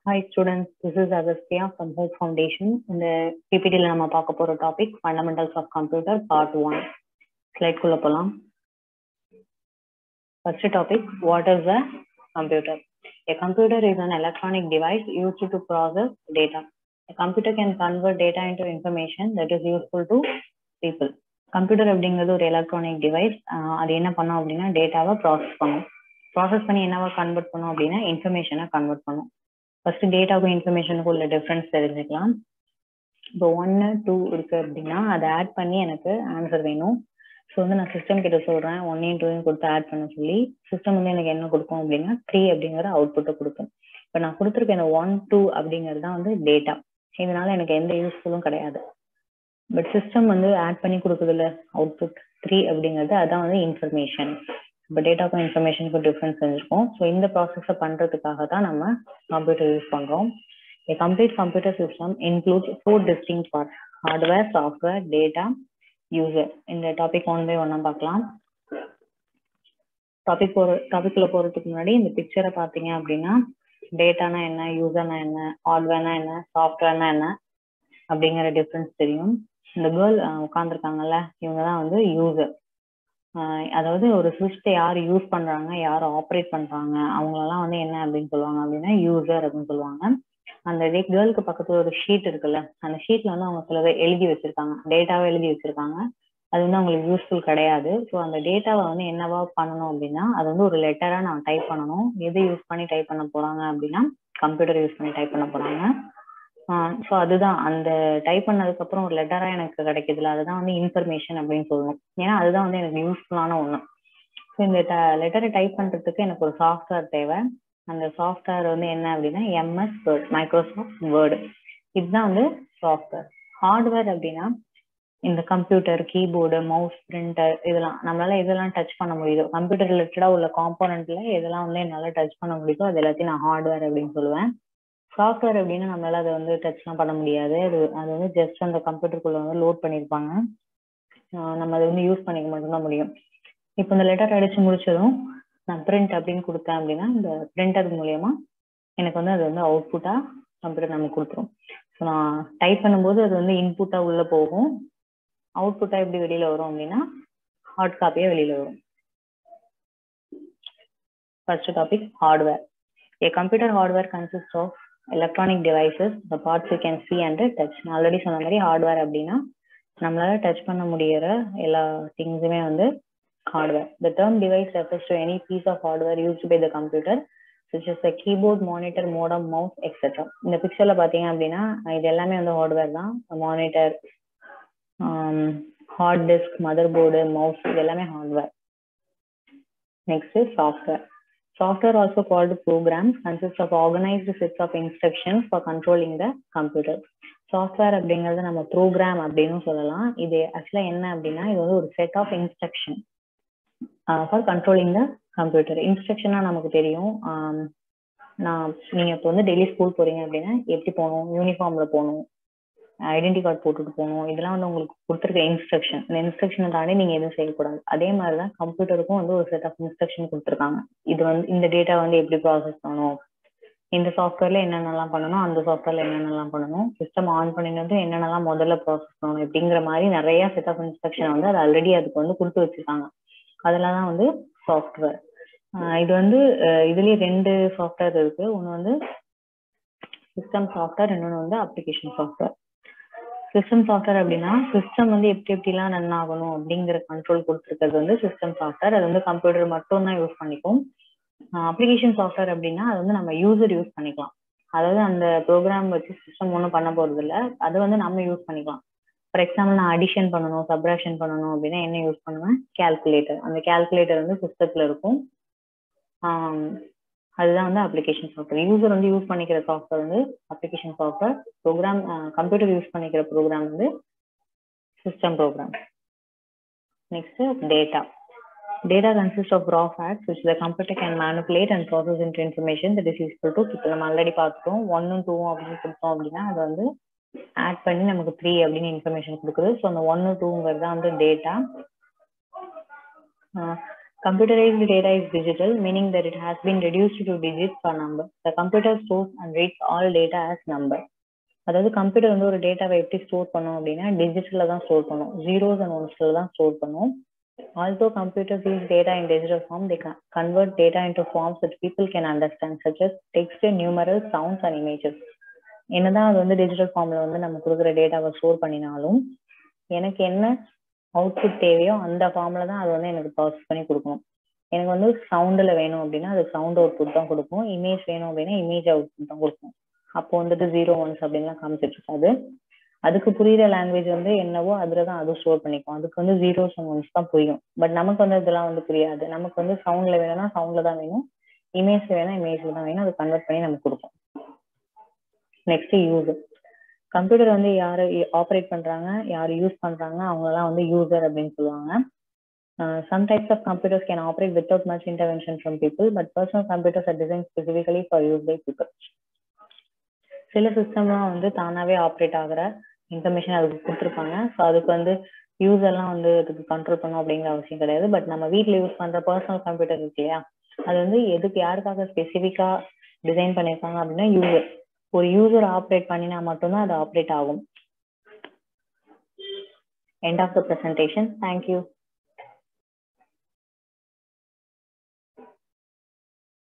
Hi students, this is Agastya from Hope Foundation. இந்த PPT-ல நம்ம பார்க்க போற topic Fundamentals of Computer Part 1. Slide குள்ள போலாம். First topic, what is a computer? A computer is an electronic device used to process data. A computer can convert data into information that is useful to people. Computer அப்படிங்கிறது ஒரு electronic device அது என்ன பண்ணும் அப்படின்னா டேட்டாவை process பண்ணும் process பண்ணி என்னவா கன்வெர்ட் பண்ணும் அப்படின்னா இன்ஃபர்மேஷனை கன்வெர்ட் பண்ணும் ஃபர்ஸ்ட் டேட்டாவுக்கும் இன்ஃபர்மேஷனுக்கும் உள்ள டிஃப்ரென்ஸ் தெரிஞ்சுக்கலாம் இப்போ ஒன்னு டூ இருக்கு அப்படின்னா அதை ஆட் பண்ணி எனக்கு ஆன்சர் வேணும் ஸோ வந்து நான் சிஸ்டம் கிட்ட சொல்றேன் ஒன்னையும் டூயும் கொடுத்து ஆட் பண்ண சொல்லி சிஸ்டம் வந்து எனக்கு என்ன கொடுக்கும் அப்படின்னா த்ரீ அப்படிங்கிற அவுட்புட்டை கொடுக்கும் இப்போ நான் கொடுத்துருக்க இந்த ஒன் டூ அப்படிங்கிறது தான் வந்து டேட்டா இதனால எனக்கு எந்த யூஸ்ஃபுல்லும் கிடையாது பட் சிஸ்டம் வந்து ஆட் பண்ணி கொடுக்குதுல அவுட்புட் த்ரீ அப்படிங்கிறது அதான் வந்து இன்ஃபர்மேஷன் இப்போ டேட்டாக்கும் இன்ஃபர்மேஷனுக்கும் டிஃப்ரென்ஸ் செஞ்சிருக்கோம் ஸோ இந்த ப்ராசஸை பண்ணுறதுக்காக தான் நம்ம கம்ப்யூட்டர் யூஸ் பண்ணுறோம் A complete computer system includes four distinct parts hardware, software, data, user. இந்த டாபிக் ஒன் பை ஒன்னா பார்க்கலாம் டாபிக் போற டாபிக்ல போறதுக்கு முன்னாடி இந்த பிக்சரை பார்த்தீங்க அப்படின்னா டேட்டானா என்ன யூசர்னா என்ன ஹார்ட்வேர்னா என்ன சாஃப்ட்வேர்னா என்ன அப்படிங்கிற டிஃப்ரென்ஸ் தெரியும் இந்த கேர்ள் உட்காந்துருக்காங்கல்ல இவங்க தான் வந்து யூசர் அதாவது ஒரு சிஸ்டத்தை யார் யூஸ் பண்றாங்க யார் ஆப்ரேட் பண்றாங்க அவங்களெல்லாம் வந்து என்ன அப்படின்னு சொல்லுவாங்க அப்படின்னா யூசர் அப்படின்னு சொல்லுவாங்க அந்த கேர்ளுக்கு பக்கத்துல ஒரு ஷீட் இருக்குல்ல அந்த ஷீட்ல வந்து அவங்க சிலதை எழுதி வச்சிருக்காங்க டேட்டாவை எழுதி வச்சிருக்காங்க அது வந்து அவங்களுக்கு யூஸ்ஃபுல் கிடையாது ஸோ அந்த டேட்டாவை வந்து என்னவா பண்ணணும் அப்படின்னா அது வந்து ஒரு லெட்டரா நான் டைப் பண்ணணும் எது யூஸ் பண்ணி டைப் பண்ண போறாங்க அப்படின்னா கம்ப்யூட்டர் யூஸ் பண்ணி டைப் பண்ண போறாங்க ஸோ அதுதான் அந்த டைப் பண்ணதுக்கு அப்புறம் ஒரு லெட்டரா எனக்கு கிடைக்குதுல அதுதான் வந்து இன்ஃபர்மேஷன் அப்படின்னு சொல்லணும் ஏன்னா அதுதான் வந்து எனக்கு யூஸ்ஃபுல்லான ஒன்று ஸோ இந்த லெட்டரை டைப் பண்றதுக்கு எனக்கு ஒரு சாஃப்ட்வேர் தேவை அந்த சாஃப்ட்வேர் வந்து என்ன அப்படின்னா எம்எஸ் வேர்ட் மைக்ரோசாஃப்ட் வேர்டு இதுதான் வந்து சாஃப்ட்வேர் ஹார்ட்வேர் அப்படின்னா இந்த கம்ப்யூட்டர் கீபோர்டு மவுஸ் பிரிண்டர் இதெல்லாம் நம்மளால இதெல்லாம் டச் பண்ண முடியுதோ கம்ப்யூட்டர் ரிலேட்டடா உள்ள காம்போனன்ட்ல இதெல்லாம் வந்து என்னால டச் பண்ண முடியுதோ அது எல்லாத்தையும் நான் ஹார்ட்வேர் அப்படின்னு சொல்லுவேன் சாஃப்ட்வேர் அப்படின்னா நம்மளால அதை வந்து டச்லாம் பண்ண முடியாது அது அது வந்து ஜஸ்ட் அந்த கம்ப்யூட்டருக்குள்ள வந்து லோட் பண்ணியிருப்பாங்க நம்ம அதை வந்து யூஸ் பண்ணிக்க மட்டும்தான் முடியும் இப்போ இந்த லெட்டர் அடிச்சு முடிச்சதும் நான் பிரிண்ட் அப்படின்னு கொடுத்தேன் அப்படின்னா இந்த பிரிண்டர் மூலியமா எனக்கு வந்து அது வந்து அவுட்புட்டா கம்ப்யூட்டர் நமக்கு கொடுத்துரும் ஸோ நான் டைப் பண்ணும்போது அது வந்து இன்புட்டா உள்ள போகும் அவுட்புட்டா எப்படி வெளியில வரும் அப்படின்னா ஹார்ட் காப்பியா வெளியில வரும் first topic hardware a computer hardware consist of electronic devices the parts you can see and touch நான் ஆல்ரெடி சொன்ன மாதிரி ஹார்ட்வேர் அப்படின்னா நம்மளால டச் பண்ண முடியிற எல்லா திங்ஸுமே வந்து hardware. The term device refers to any piece of hardware used by the computer, such as the keyboard, monitor, modem, mouse, etc. இந்த பிக்சர்ல பாத்தீங்க அப்படின்னா இது எல்லாமே வந்து ஹார்ட்வேர் தான் monitor hard disk motherboard mouse இது எல்லாமே hardware next software software also called program consist of organised sets of instructions for controlling the computer software அப்படிங்கறது நம்ம ப்ரோக்ராம் அப்படின்னு சொல்லலாம் இது ஆக்சுவலா என்ன அப்படின்னா இது வந்து ஒரு set of instruction for controlling the computer இன்ஸ்ட்ரக்ஷனா நமக்கு தெரியும் நான் நீங்க இப்போ வந்து டெய்லி ஸ்கூல் போறீங்க அப்படின்னா எப்படி போகணும் யூனிஃபார்ம்ல போகணும் ஐடென்டி கார்டு போட்டுட்டு போகணும் இதெல்லாம் வந்து உங்களுக்கு கொடுத்துருக்க இன்ஸ்ட்ரக்ஷன் இந்த இன்ஸ்ட்ரக்ஷனை தாண்டி நீங்க எதுவும் செய்யக்கூடாது அதே மாதிரி தான் கம்ப்யூட்டருக்கும் வந்து ஒரு செட் ஆஃப் இன்ஸ்ட்ரக்ஷன் கொடுத்துருக்காங்க இது வந்து இந்த டேட்டா வந்து எப்படி ப்ராசஸ் பண்ணணும் இந்த சாஃப்ட்வேர்ல என்னென்னலாம் பண்ணணும் அந்த சாஃப்ட்வேர்ல என்னென்னலாம் பண்ணணும் சிஸ்டம் ஆன் பண்ணினது என்னென்னலாம் முதல்ல ப்ராசஸ் பண்ணணும் இப்படிங்கிற மாதிரி நிறைய செட் ஆஃப் இன்ஸ்ட்ரக்ஷன் வந்து அது ஆல்ரெடி அதுக்கு வந்து கொடுத்து வச்சிருக்காங்க அதெல்லாம் தான் வந்து சாஃப்ட்வேர் இது வந்து இதுலயே ரெண்டு சாஃப்ட்வேர் இருக்கு ஒன்று வந்து சிஸ்டம் சாஃப்ட்வேர் இன்னொன்று வந்து அப்ளிகேஷன் சாஃப்ட்வேர் சிஸ்டம் சாஃப்ட்வேர் அப்படின்னா சிஸ்டம் வந்து எப்படி எப்படிலாம் ரன் ஆகணும் அப்படிங்கிற கண்ட்ரோல் கொடுத்துருக்கிறது வந்து சிஸ்டம் சாஃப்ட்வேர் அது வந்து கம்ப்யூட்டர் மட்டும் தான் யூஸ் பண்ணிக்கும் அப்ளிகேஷன் சாஃப்ட்வேர் அப்படின்னா அது வந்து நம்ம யூசர் யூஸ் பண்ணிக்கலாம் அதாவது அந்த ப்ரோக்ராம் வச்சு சிஸ்டம் ஒன்றும் பண்ண போறது இல்லை அது வந்து நம்ம யூஸ் பண்ணிக்கலாம் ஃபார் எக்ஸாம்பிள் நான் அடிஷன் பண்ணணும் சப்ராக்ஷன் பண்ணணும் அப்படின்னா என்ன யூஸ் பண்ணுவேன் கேல்குலேட்டர் அந்த கேல்குலேட்டர் வந்து சிஸ்டத்தில் இருக்கும் அதுதான் வந்து அப்ளிகேஷன் சாஃப்ட்வேர் யூசர் வந்து யூஸ் பண்ணிக்கிற சாஃப்ட்வேர் வந்து application software program computer use பண்ணிக்கிற ப்ரோக்ராம் வந்து system program next data data consist of raw facts which the computer can manipulate and process into information that is useful to இப்போ நம்ம already பார்த்துட்டோம் ஒன்னும் டூவும் அப்படின்னு கொடுத்தோம் அப்படின்னா அது வந்து ஆட் பண்ணி நமக்கு த்ரீ அப்படின்னு இன்ஃபர்மேஷன் கொடுக்குது ஸோ அந்த ஒன்னு டூங்கிறது தான் வந்து data Computerized data is digital, meaning that it has been reduced to digits or number. The computer stores and reads all data as number. அதாவது கம்ப்யூட்டர் வந்து ஒரு டேட்டாவை எப்படி ஸ்டோர் பண்ணும் அப்படின்னா டிஜிட்டல்ல தான் ஸ்டோர் பண்ணும் ஜீரோஸ் அண்ட் ஒன்ஸ்ல தான் ஸ்டோர் பண்ணும் also computers use data in digital form they convert data into forms that people can understand such as text numeral sounds and images என்னதான் அது வந்து டிஜிட்டல் ஃபார்ம்ல வந்து நம்ம கொடுக்குற டேட்டாவை ஸ்டோர் பண்ணினாலும் எனக்கு என்ன அவுட்புட் தேவையோ அந்த ஃபார்ம்ல தான் அது வந்து எனக்கு ப்ராசஸ் பண்ணி கொடுக்கணும் எனக்கு வந்து சவுண்டில் வேணும் அப்படின்னா அது சவுண்ட் அவுட்புட் தான் கொடுக்கும் இமேஜ் வேணும் அப்படின்னா இமேஜ் அவுட்புட் தான் கொடுக்கும் அப்போ வந்துட்டு ஜீரோ ஒன்ஸ் அப்படின்லாம் காமிச்சிட்டு இருக்காது அதுக்கு புரியுற லாங்குவேஜ் வந்து என்னவோ அதுல தான் அது ஸ்டோர் பண்ணிக்கும் அதுக்கு வந்து ஜீரோஸ் அண்ட் ஒன்ஸ் தான் புரியும் பட் நமக்கு வந்து இதெல்லாம் வந்து புரியாது நமக்கு வந்து சவுண்ட்ல வேணும்னா சவுண்ட்ல தான் வேணும் இமேஜ் வேணா இமேஜ்ல தான் வேணும் அது கன்வெர்ட் பண்ணி நமக்கு கொடுக்கும் நெக்ஸ்ட் யூஸ் கம்ப்யூட்டர் வந்து யாரு ஆப்ரேட் பண்றாங்க யாரு யூஸ் பண்றாங்க அவங்கலாம் வந்து யூசர் அப்படின்னு சொல்லுவாங்க some types of computers can operate without much intervention from people but personal computers are design specifically for use by people சில சிஸ்டம்லாம் வந்து தானாவே ஆப்ரேட் ஆகிற இன்ஃபர்மேஷன் அதுக்கு கொடுத்துருப்பாங்க ஸோ அதுக்கு வந்து யூசர்லாம் வந்து அதுக்கு கண்ட்ரோல் பண்ணும் அப்படிங்கிற அவசியம் கிடையாது பட் நம்ம வீட்டில் யூஸ் பண்ற பர்சனல் கம்ப்யூட்டர் இருக்கு இல்லையா அது வந்து எதுக்கு யாருக்காக ஸ்பெசிஃபிக்கா டிசைன் பண்ணியிருக்காங்க அப்படின்னா யூசர் ஒரு யூசர் ஆப்ரேட் பண்ணினா மட்டும்தான் அது ஆப்ரேட் ஆகும் end of the presentation thank you